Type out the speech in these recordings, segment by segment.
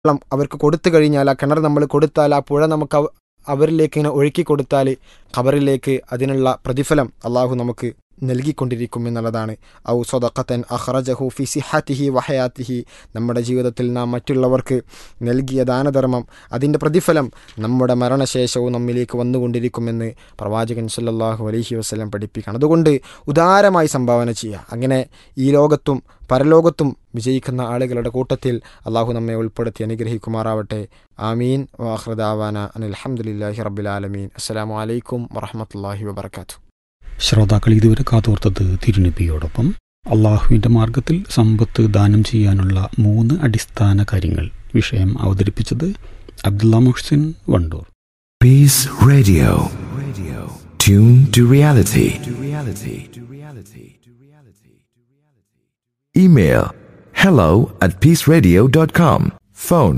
വെള്ളം അവർക്ക് കൊടുത്തു കഴിഞ്ഞാൽ ആ കിണർ നമ്മൾ കൊടുത്താൽ ആ പുഴ നമുക്ക് അവ- അവരിലേക്ക് ഇങ്ങനെ ഒഴുക്കി കൊടുത്താൽ ഖബറിലേക്ക് അതിനുള്ള പ്രതിഫലം അള്ളാഹു നമുക്ക് നൽകിക്കൊണ്ടിരിക്കും എന്നുള്ളതാണ് ഔ സ്വതക്കത്തൻ അഹ്റജഹു ഫി സിഹാത്തിഹി വഹയാത്തിഹി നമ്മുടെ ജീവിതത്തിൽ നാം മറ്റുള്ളവർക്ക് നൽകിയ ദാനധർമ്മം അതിൻ്റെ പ്രതിഫലം നമ്മുടെ മരണശേഷവും നമ്മിലേക്ക് വന്നുകൊണ്ടിരിക്കുമെന്ന് പ്രവാചകൻ സല്ലല്ലാഹു അലൈഹി വസ്ലം പഠിപ്പിക്കുകയാണ് അതുകൊണ്ട് ഉദാരമായി സംഭാവന ചെയ്യുക അങ്ങനെ ഈ ലോകത്തും പരലോകത്തും വിജയിക്കുന്ന ആളുകളുടെ കൂട്ടത്തിൽ അള്ളാഹു നമ്മെ ഉൾപ്പെടുത്തി അനുഗ്രഹിക്കുമാറാവട്ടെ ആമീൻ വാഹ്റദാവാന അനിൽഹമുല്ലാഹി റബ്ബിലാലമീൻ അസ്സലാമു അലൈക്കും വറഹമത്തല്ലാഹി വബർക്കാത്തു ശ്രോതാക്കൾ ഇതുവരെ കാതോർത്തത് തിരുനബിയോടൊപ്പം അള്ളാഹുവിൻ്റെ മാർഗത്തിൽ സമ്പത്ത് ദാനം ചെയ്യാനുള്ള മൂന്ന് അടിസ്ഥാന കാര്യങ്ങൾ വിഷയം അവതരിപ്പിച്ചത് Abdulla Muhsin Wandoor Peace Radio. Radio. Tune to reality. To reality. To reality. To reality. Email hello at peaceradio.com. Phone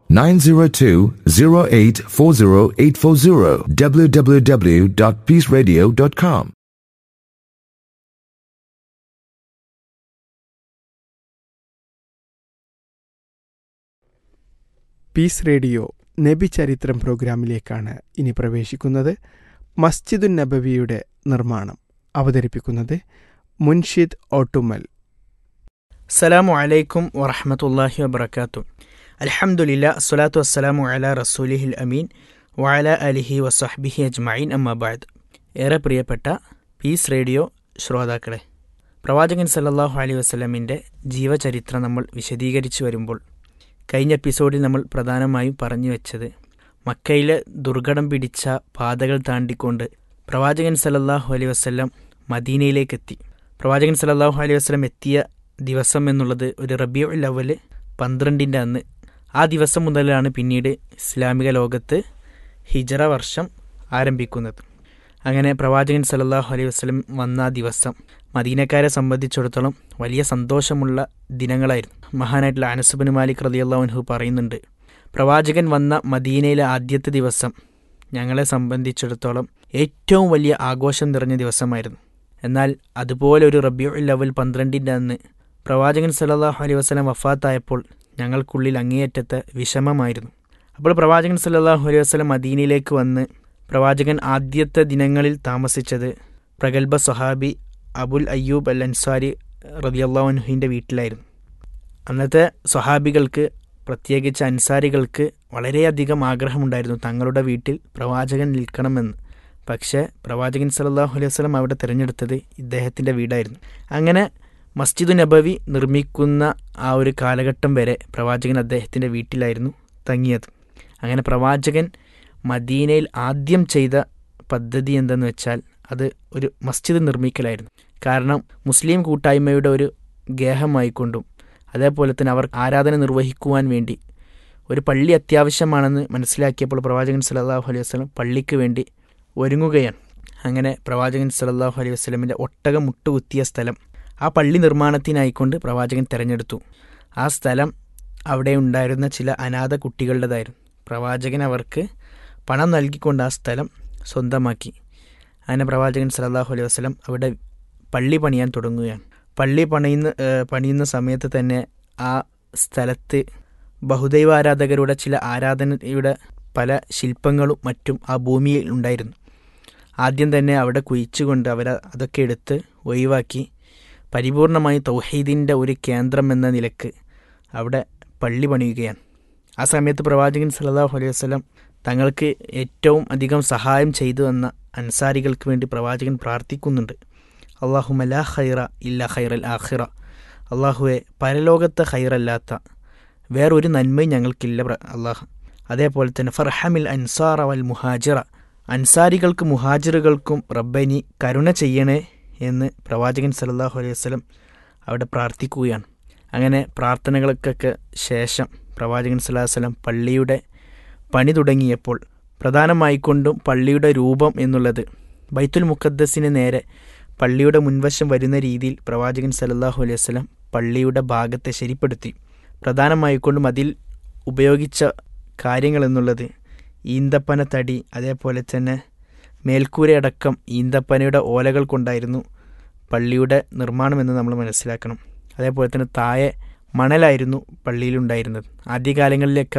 902-0840840 www.peaceradio.com. Peace radio നബി ചരിത്രം പ്രോഗ്രാമിലേക്കാണ് ഇനി പ്രവേശിക്കുന്നത് മസ്ജിദുൻ നബവിയുടെ നിർമ്മാണം അവതരിപ്പിക്കുന്നത് മുൻഷിദ് ഓട്ടുമൽ അസ്സലാമു അലൈക്കും വറഹമത്തല്ലാഹി വബർക്കാത്തു അൽഹംദുലില്ല അസ്സലാത്തു വസ്സലാമു അല റസൂലിഹിൽ അമീൻ വഅല അലിഹി വസഹ്ബിഹി അജ്മഈൻ അമ്മാബാദ് ഏറെ പ്രിയപ്പെട്ട പീസ് റേഡിയോ ശ്രോതാക്കളെ പ്രവാചകൻ സല്ലല്ലാഹു അലൈഹി വസല്ലമിൻ്റെ ജീവചരിത്രം നമ്മൾ വിശദീകരിച്ചു വരുമ്പോൾ കഴിഞ്ഞ എപ്പിസോഡിൽ നമ്മൾ പ്രധാനമായും പറഞ്ഞു വെച്ചത് മക്കയിലെ ദുർഘടം പിടിച്ച പാതകൾ താണ്ടിക്കൊണ്ട് പ്രവാചകൻ സല്ലല്ലാഹു അലൈഹി വസല്ലം മദീനയിലേക്കെത്തി പ്രവാചകൻ സല്ലല്ലാഹു അലൈഹി വസല്ലം എത്തിയ ദിവസം എന്നുള്ളത് ഒരു റബിയുൽ അവല് പന്ത്രണ്ടിൻ്റെ അന്ന് ആ ദിവസം മുതലാണ് പിന്നീട് ഇസ്ലാമിക ലോകത്ത് ഹിജറ വർഷം ആരംഭിക്കുന്നത് അങ്ങനെ പ്രവാചകൻ സല്ലല്ലാഹു അലൈഹി വസല്ലം വന്ന ആ ദിവസം മദീനക്കാരെ സംബന്ധിച്ചിടത്തോളം വലിയ സന്തോഷമുള്ള ദിനങ്ങളായിരുന്നു മഹാനായിട്ടുള്ള അനസുബിൻ മാലിക് റളിയല്ലാഹു അൻഹു പറയുന്നുണ്ട് പ്രവാചകൻ വന്ന മദീനയിലെ ആദ്യത്തെ ദിവസം ഞങ്ങളെ സംബന്ധിച്ചിടത്തോളം ഏറ്റവും വലിയ ആഘോഷം നിറഞ്ഞ ദിവസമായിരുന്നു എന്നാൽ അതുപോലെ ഒരു റബിയുൽ ലവൽ പന്ത്രണ്ടിൻ്റെ അന്ന് പ്രവാചകൻ സല്ലല്ലാഹു അലൈഹി വസല്ലം വഫാത്തായപ്പോൾ ഞങ്ങൾക്കുള്ളിൽ അങ്ങേയറ്റത്തെ വിഷമമായിരുന്നു അപ്പോൾ പ്രവാചകൻ സല്ലല്ലാഹു അലൈഹി വസല്ലം മദീനയിലേക്ക് വന്ന് പ്രവാചകൻ ആദ്യത്തെ ദിനങ്ങളിൽ താമസിച്ചത് പ്രഗത്ഭ സ്വഹാബി അബുൽ അയ്യൂബ് അൽ അൻസാരി റതിയല്ലാഹുനുഹിൻ്റെ വീട്ടിലായിരുന്നു അന്നത്തെ സ്വഹാബികൾക്ക് പ്രത്യേകിച്ച് അൻസാരികൾക്ക് വളരെയധികം ആഗ്രഹമുണ്ടായിരുന്നു തങ്ങളുടെ വീട്ടിൽ പ്രവാചകൻ നിൽക്കണമെന്ന് പക്ഷേ പ്രവാചകൻ സല്ലല്ലാഹു അലൈഹി വസല്ലം അവിടെ തിരഞ്ഞെടുത്തത് ഇദ്ദേഹത്തിൻ്റെ വീടായിരുന്നു അങ്ങനെ മസ്ജിദ് നബവി നിർമ്മിക്കുന്ന ആ ഒരു കാലഘട്ടം വരെ പ്രവാചകൻ അദ്ദേഹത്തിൻ്റെ വീട്ടിലായിരുന്നു തങ്ങിയത് അങ്ങനെ പ്രവാചകൻ മദീനയിൽ ആദ്യം ചെയ്ത പദ്ധതി എന്തെന്ന് വെച്ചാൽ അത് ഒരു മസ്ജിദ് നിർമ്മിക്കലായിരുന്നു കാരണം മുസ്ലിം കൂട്ടായ്മയുടെ ഒരു ഗേഹമായിക്കൊണ്ടും അതേപോലെ തന്നെ അവർ ആരാധന നിർവഹിക്കുവാൻ വേണ്ടി ഒരു പള്ളി അത്യാവശ്യമാണെന്ന് മനസ്സിലാക്കിയപ്പോൾ പ്രവാചകൻ സല്ലല്ലാഹു അലൈഹി വസല്ലം പള്ളിക്ക് വേണ്ടി ഒരുങ്ങുകയാണ് അങ്ങനെ പ്രവാചകൻ സല്ലല്ലാഹു അലൈഹി വസല്ലമിൻ്റെ ഒട്ടകം മുട്ടുകുത്തിയ സ്ഥലം ആ പള്ളി നിർമ്മാണത്തിനായിക്കൊണ്ട് പ്രവാചകൻ തിരഞ്ഞെടുത്തു ആ സ്ഥലം അവിടെ ഉണ്ടായിരുന്ന ചില അനാഥ കുട്ടികളുടേതായിരുന്നു പ്രവാചകൻ അവർക്ക് പണം നൽകിക്കൊണ്ട് ആ സ്ഥലം സ്വന്തമാക്കി അങ്ങനെ പ്രവാചകൻ സല്ലല്ലാഹു അലൈഹി വസല്ലം അവിടെ പള്ളി പണിയാൻ തുടങ്ങുകയാണ് പള്ളി പണിയുന്ന ഏഹ് പണിയുന്ന സമയത്ത് തന്നെ ആ സ്ഥലത്ത് ബഹുദൈവാരാധകരുടെ ചില ആരാധനയുടെ പല ശില്പങ്ങളും മറ്റും ആ ഭൂമിയിൽ ഉണ്ടായിരുന്നു ആദ്യം തന്നെ അവിടെ കുഴിച്ചുകൊണ്ട് അവർ അതൊക്കെ എടുത്ത് ഒഴിവാക്കി പരിപൂർണമായി തൗഹീദിൻ്റെ ഒരു കേന്ദ്രം എന്ന നിലക്ക് അവിടെ പള്ളി പണിയുകയാണ് ആ സമയത്ത് പ്രവാചകൻ സല്ലല്ലാഹു അലൈഹി വസല്ലം തങ്ങൾക്ക് ഏറ്റവും അധികം സഹായം ചെയ്തു എന്ന അൻസാരികൾക്ക് വേണ്ടി പ്രവാചകൻ പ്രാർത്ഥിക്കുന്നുണ്ട് അള്ളാഹു മലാ ഖൈറ ഇല്ല ഖൈറൽ ആഖിറ അള്ളാഹുവെ പരലോകത്തെ ഖൈറല്ലാത്ത വേറൊരു നന്മയും ഞങ്ങൾക്കില്ല പ്ര- അള്ളാഹ് അതേപോലെ തന്നെ ഫർഹമിൽ അൻസാറ വൽ മുഹാജിറ അൻസാരികൾക്ക് മുഹാജിറുകൾക്കും റബ്ബനി കരുണ ചെയ്യണേ എന്ന് പ്രവാചകൻ സല്ലല്ലാഹു അലൈഹി വസല്ലം അവിടെ പ്രാർത്ഥിക്കുകയാണ് അങ്ങനെ പ്രാർത്ഥനകൾക്കൊക്കെ ശേഷം പ്രവാചകൻ സല്ലല്ലാഹു അലൈഹി വസല്ലം പള്ളിയുടെ പണി തുടങ്ങിയപ്പോൾ പ്രധാനമായിക്കൊണ്ടും പള്ളിയുടെ രൂപം എന്നുള്ളത് ബൈത്തുൽ മുഖദ്ദസിന് നേരെ പള്ളിയുടെ മുൻവശം വരുന്ന രീതിയിൽ പ്രവാചകൻ സല്ലല്ലാഹു അലൈഹി വസല്ലം പള്ളിയുടെ ഭാഗത്തെ ശരിപ്പെടുത്തി പ്രധാനമായിക്കൊണ്ടും അതിൽ ഉപയോഗിച്ച കാര്യങ്ങൾ എന്നുള്ളത് ഈന്തപ്പന തടി അതേപോലെ തന്നെ മേൽക്കൂരയടക്കം ഈന്തപ്പനയുടെ ഓലകൾ കൊണ്ടായിരുന്നു പള്ളിയുടെ നിർമ്മാണമെന്ന് നമ്മൾ മനസ്സിലാക്കണം അതേപോലെ തന്നെ താഴെ മണലായിരുന്നു പള്ളിയിലുണ്ടായിരുന്നത് ആദ്യകാലങ്ങളിലൊക്കെ